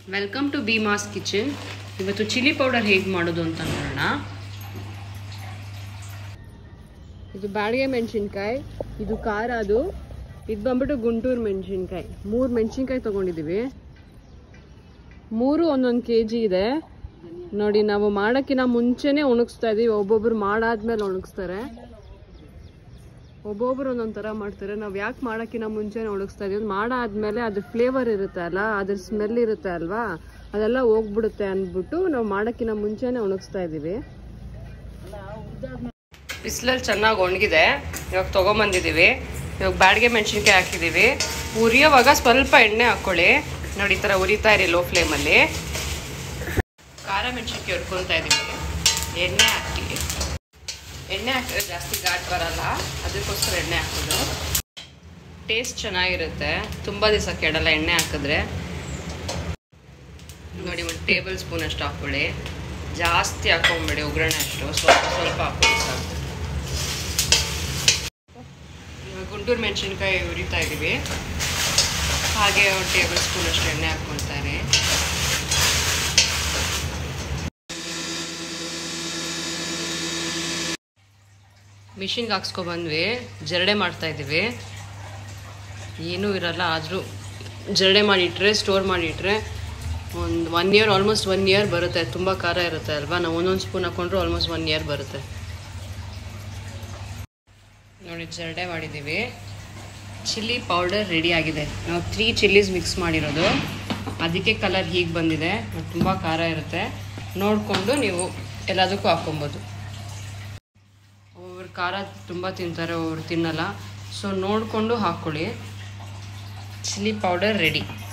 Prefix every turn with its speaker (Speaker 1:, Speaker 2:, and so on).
Speaker 1: welcome to ಬಿ ಮಾಸ್ kitchen ಇವತ್ತು ಚಿಲ್ಲಿ ಪೌಡರ್ ಹೇಗೆ ಮಾಡೋದು ಅಂತ ನೋಡೋಣ ಇದು ಬಾಡಿಗೆ ಮೆಣಸಿನ್ಕಾಯಿ ಇದು ಖಾರ ಅದು ಇದು ಬಂದ್ಬಿಟ್ಟು ಗುಂಟೂರು ಮೆಣಸಿನ್ಕಾಯಿ ಮೂರು ಮೆಣಸಿನ್ಕಾಯಿ ತೊಗೊಂಡಿದ್ದೀವಿ ಮೂರು ಒಂದೊಂದು ಕೆ ಜಿ ಇದೆ ನೋಡಿ ನಾವು ಮಾಡೋಕ್ಕಿಂತ ಮುಂಚೆನೇ ಒಣಗಿಸ್ತಾ ಇದೀವಿ ಒಬ್ಬೊಬ್ರು ಮಾಡಾದ್ಮೇಲೆ ಒಣಗಿಸ್ತಾರೆ ಒಬ್ಬೊಬ್ರು ಒಂದೊಂದು ಥರ ಮಾಡ್ತಾರೆ ನಾವು ಯಾಕೆ ಮಾಡೋಕ್ಕಿಂತ ಮುಂಚೆನೇ ಒಣಗಿಸ್ತಾ ಇದೀವಿ ಮಾಡಾದ್ಮೇಲೆ ಅದ್ರ ಫ್ಲೇವರ್ ಇರುತ್ತೆ ಅಲ್ಲ ಅದ್ರ ಸ್ಮೆಲ್ ಇರುತ್ತೆ ಅಲ್ವಾ ಅದೆಲ್ಲ ಹೋಗ್ಬಿಡುತ್ತೆ ಅಂದ್ಬಿಟ್ಟು ನಾವು ಮಾಡೋಕ್ಕಿಂತ ಮುಂಚೆನೇ ಒಣಗಿಸ್ತಾ ಇದೀವಿ ಬಿಸಿಲಲ್ಲಿ ಚೆನ್ನಾಗಿ ಒಣಗಿದೆ ಇವಾಗ ತೊಗೊಂಬಂದಿದ್ದೀವಿ ಇವಾಗ ಬಾಡಿಗೆ ಮೆಣಸಿನ್ಕಾಯಿ ಹಾಕಿದ್ದೀವಿ ಉರಿಯೋವಾಗ ಸ್ವಲ್ಪ ಎಣ್ಣೆ ಹಾಕ್ಕೊಳ್ಳಿ ನೋಡಿ ಈ ಥರ ಉರಿತಾ ಇರಿ ಲೋ ಫ್ಲೇಮಲ್ಲಿ ಖಾರ ಮೆಣಸಿನ್ಕಾಯಿ ಹುರ್ಕೊತಾ ಇದ್ದೀವಿ ಎಣ್ಣೆ ಹಾಕಿ ಎಣ್ಣೆ ಹಾಕಿದ್ರೆ ಜಾಸ್ತಿ ಘಾಟ್ ಬರಲ್ಲ ಅದಕ್ಕೋಸ್ಕರ ಎಣ್ಣೆ ಹಾಕೋದು ಟೇಸ್ಟ್ ಚೆನ್ನಾಗಿರುತ್ತೆ ತುಂಬ ದಿವಸ ಕೆಡಲ್ಲ ಎಣ್ಣೆ ಹಾಕಿದ್ರೆ ನೋಡಿ ಒಂದು ಟೇಬಲ್ ಸ್ಪೂನ್ ಅಷ್ಟು ಹಾಕ್ಕೊಳ್ಳಿ ಜಾಸ್ತಿ ಹಾಕೊಂಬಿಡಿ ಒಗ್ಗರಣೆ ಅಷ್ಟು ಸ್ವಲ್ಪ ಸ್ವಲ್ಪ ಹಾಕೊಳ್ಳಿ ಸಾಕು ಇವಾಗ ಗುಂಟೂರು ಮೆಣಸಿನ್ಕಾಯಿ ಉರಿತಾ ಇದ್ದೀವಿ ಹಾಗೆ ಒಂದು ಟೇಬಲ್ ಸ್ಪೂನ್ ಅಷ್ಟು ಎಣ್ಣೆ ಹಾಕ್ಕೊಳ್ತಾರೆ ಮಿಷಿನ್ಗೆ ಹಾಕ್ಸ್ಕೊಬಂದ್ವಿ ಜರಡೆ ಮಾಡ್ತಾ ಇದ್ದೀವಿ ಏನೂ ಇರಲ್ಲ ಆದರೂ ಜರಡೆ ಮಾಡಿಟ್ರೆ ಸ್ಟೋರ್ ಮಾಡಿಟ್ರೆ ಒಂದು one year almost one year ಬರುತ್ತೆ ತುಂಬ ಖಾರ ಇರುತ್ತೆ ಅಲ್ವಾ ನಾವು ಒಂದೊಂದು ಸ್ಪೂನ್ ಹಾಕೊಂಡ್ರು ಆಲ್ಮೋಸ್ಟ್ ಒನ್ ಇಯರ್ ಬರುತ್ತೆ ನೋಡಿ ಜರಡೆ ಮಾಡಿದ್ದೀವಿ ಚಿಲ್ಲಿ ಪೌಡರ್ ರೆಡಿ ಆಗಿದೆ ನಾವು ತ್ರೀ ಚಿಲ್ಲೀಸ್ ಮಿಕ್ಸ್ ಮಾಡಿರೋದು ಅದಕ್ಕೆ ಕಲರ್ ಹೀಗೆ ಬಂದಿದೆ ತುಂಬ ಖಾರ ಇರುತ್ತೆ ನೋಡಿಕೊಂಡು ನೀವು ಎಲ್ಲದಕ್ಕೂ ಹಾಕ್ಕೊಬೋದು ಒಬ್ಬೊಬ್ರು ಖಾರ ತುಂಬ ತಿಂತಾರೆ ಒಬ್ಬರು ತಿನ್ನಲ್ಲ ಸೊ ನೋಡಿಕೊಂಡು ಹಾಕ್ಕೊಳ್ಳಿ ಚಿಲ್ಲಿ ಪೌಡರ್ ರೆಡಿ